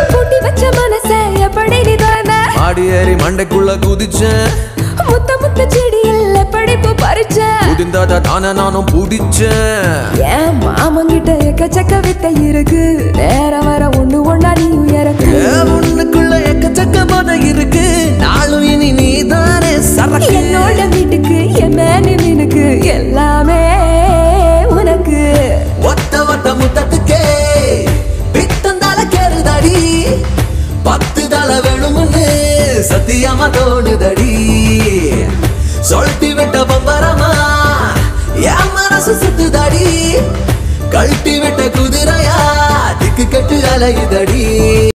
பூட்டி வச்ச மனச எப்படி நீ திறந்த ஆடி ஏறி மண்டைக்குள்ள குதிச்சேன் முத்த முத்த செடியில் எப்படி பூ பறிச்ச குதிந்தாத தானே நானும் பிடிச்சேன் ஏன் மாமங்கிட்ட எக்கச்சக்க வித்தை இருக்கு நேரம் வர ஒண்ணு ஒண்ணா நீ உயரக்கு உன்னுக்குள்ள எக்கச்சக்க போத இருக்கு நாளும் இனி நீதானே சரக்கு என்னோட வீட்டுக்கு என் மேனி மீனுக்கு எல்லாமே உனக்கு ஒத்த ஒத்த முத்தத்துக்கே பித்தந்தால கேறுதடி பத்து தலை வேணும்னு சத்தியமா தோணுதடி சொல்லிட்டு விட்ட பம்பரமா என் மனசு சுத்துதடி கழட்டி விட்ட குதிரையா திக்கு கட்டு அலையுதடி